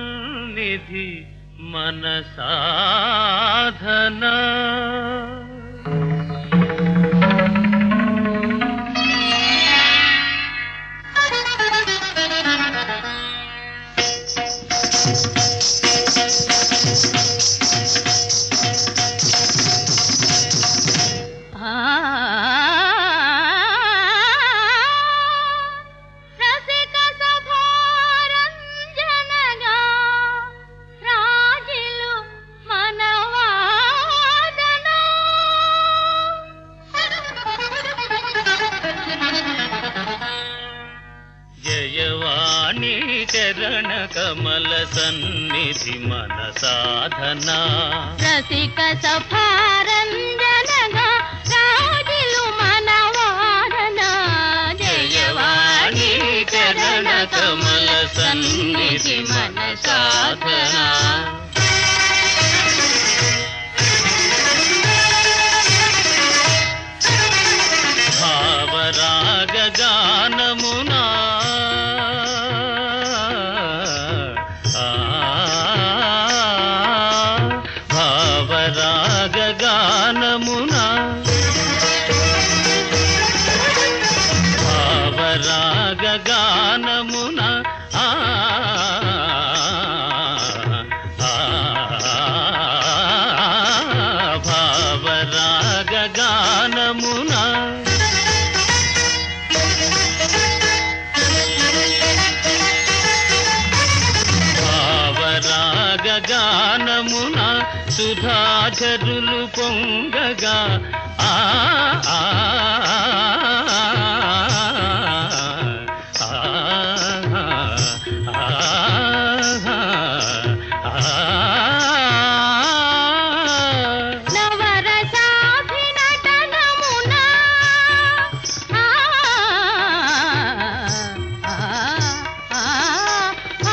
సన్నిధి మన సాధన రసిక సభారంజనగా రాజిలు మనవాదన జయవాణి చరణ కమల సన్నిధి మన సాధన రసిక సభారంజనగా రాజిలు మనవాదన జయవాణి చరణ కమల సన్నిధి మన సాధన భావరాగ గానమునా ఆ, భావరాగ గానమునా భావరాగ గానమున ఆ, ఆ, భావరాగ గానమున భావరాగ గానమున సుధాచరులు పొంగగా ఆ ఆ, ఆ, ఆ, నవరసాభినటనమున ఆ ఆ ఆ ఆ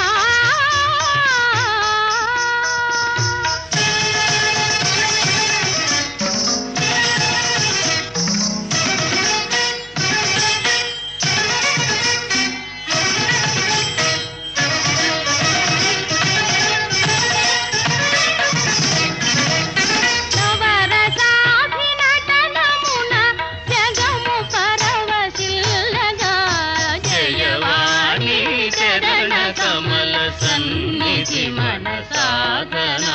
నవరసాభినటనమున జగము పరవశిల్లగా జయవాణి చరణ కమల సన్నిధి మన సాధన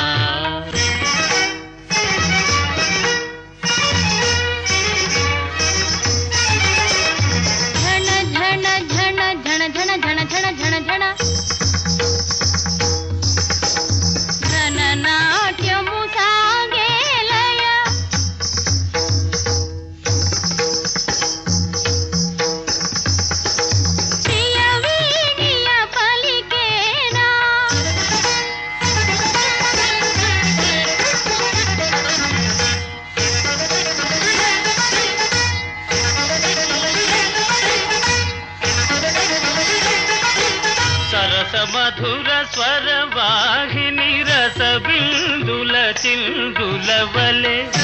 ఝణ ఝణ ఝణ ఝణ ఝణ ఝణ ఝణ ఝణ ఝణ ఘన నాట్యము సాగేలయ ప్రియ వీణియ పలికేనా సరస మధుర స్వర వాహిని రస బిందుల చిందుల వలె